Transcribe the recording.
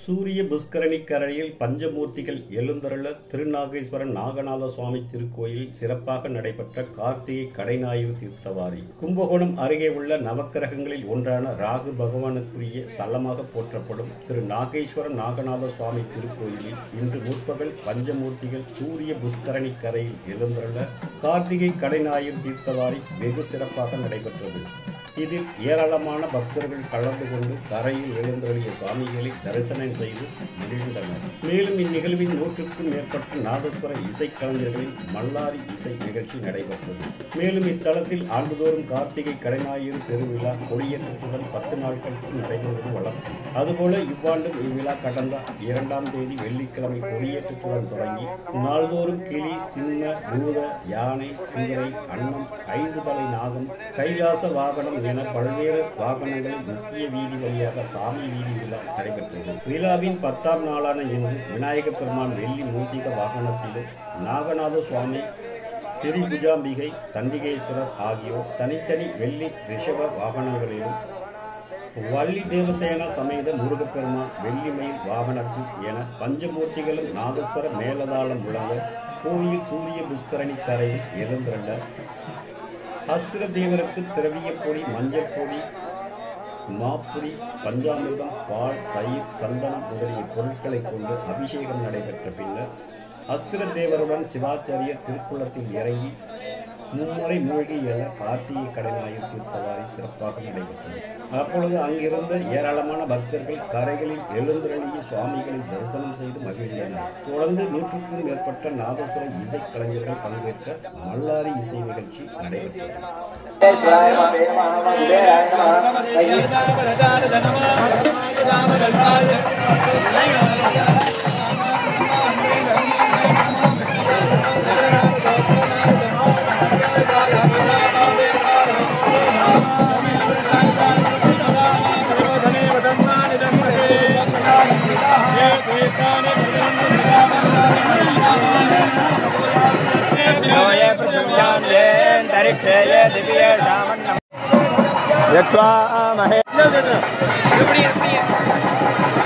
சூரிய புஷ்கரணி கரையில் பஞ்சமூர்த்திகள் எழுந்தருள திருநாகேஸ்வரன் நாகநாத சுவாமி திருக்கோயிலில் சிறப்பாக நடைபெற்ற கார்த்திகை கடைஞாயிறு தீர்த்தவாரி கும்பகோணம் அருகே உள்ள நவக்கிரகங்களில் ஒன்றான ராகு பகவானுக்குரிய ஸ்தலமாக போற்றப்படும் திரு நாகேஸ்வரன் நாகநாத சுவாமி திருக்கோயிலில் இன்று முற்பகல் பஞ்சமூர்த்திகள் சூரிய புஷ்கரணி கரையில் எழுந்தருள கார்த்திகை கடைஞாயிறு தீர்த்தவாரி வெகு சிறப்பாக நடைபெற்றது இதில் ஏராளமான பக்தர்கள் கலந்து கொண்டு கரையில் எழுந்தருளிய சுவாமிகளை தரிசனம் செய்து மகிழ்ந்தனர் மேலும் இந்நிகழ்வின் நூற்றுக்கும் மேற்பட்ட நாதஸ்வர இசைக்கலைஞர்களின் மல்லாரி இசை நிகழ்ச்சி நடைபெற்றது மேலும் இத்தலத்தில் ஆண்டுதோறும் கார்த்திகை கடைஞாயிறு பெருவிழா கொடியேற்றத்துடன் பத்து நாட்களுக்கு நடைபெறுவது வழக்கம் அதுபோல இவ்வாண்டும் இவ்விழா கடந்த இரண்டாம் தேதி வெள்ளிக்கிழமை கொடியேற்றத்துடன் தொடங்கி நாள்தோறும் கிளி சின்ன பூத யானை குதிரை அன்னம் ஐந்து தலை நாகம் கைலாச வாகனம் என பல்வேறு வாகனங்களில் முக்கிய வீதி வழியாக சாமி வீதி விழா நடைபெற்றது விழாவின் பத்தாம் நாளான இன்று விநாயக பெருமான் வெள்ளி மூசிக வாகனத்திலும் நாகநாத சுவாமி திரிபுஜாம்பிகை சண்டிகேஸ்வரர் ஆகியோர் தனித்தனி வெள்ளி ரிஷப வாகனங்களிலும் வள்ளி தேவசேன சமேத முருகப்பெருமான் வெள்ளிமயில் வாகனத்தில் என பஞ்சமூர்த்திகளும் நாதஸ்வர மேலதாளம் முழங்க கோயில் சூரிய புஷ்கரணி கரையில் எழுந்துள்ள அஸ்திர தேவருக்கு திரவிய பொடி மஞ்சள் பொடி மாப்புடி பஞ்சாமிர்தம் பால் தயிர் சந்தனம் முதலிய பொருட்களை கொண்டு அபிஷேகம் நடைபெற்ற பின்னர் அஸ்திர தேவருடன் சிவாச்சாரியர் திருக்குளத்தில் இறங்கி மும்முறை மூழ்கி என கார்த்திகை கடனாயில் தீர்த்தவாரி சிறப்பாக நடைபெற்றது அப்பொழுது அங்கிருந்த ஏராளமான பக்தர்கள் கரைகளில் எழுந்தருளிய சுவாமிகளை தரிசனம் செய்து மகிழ்ந்தனர் தொடர்ந்து நூற்றுக்கும் மேற்பட்ட நாதசுர இசைக்கலைஞர்கள் பங்கேற்ற மல்லாரி இசை நிகழ்ச்சி நடைபெற்றது यक्ष्वामहे எப்படி எப்படி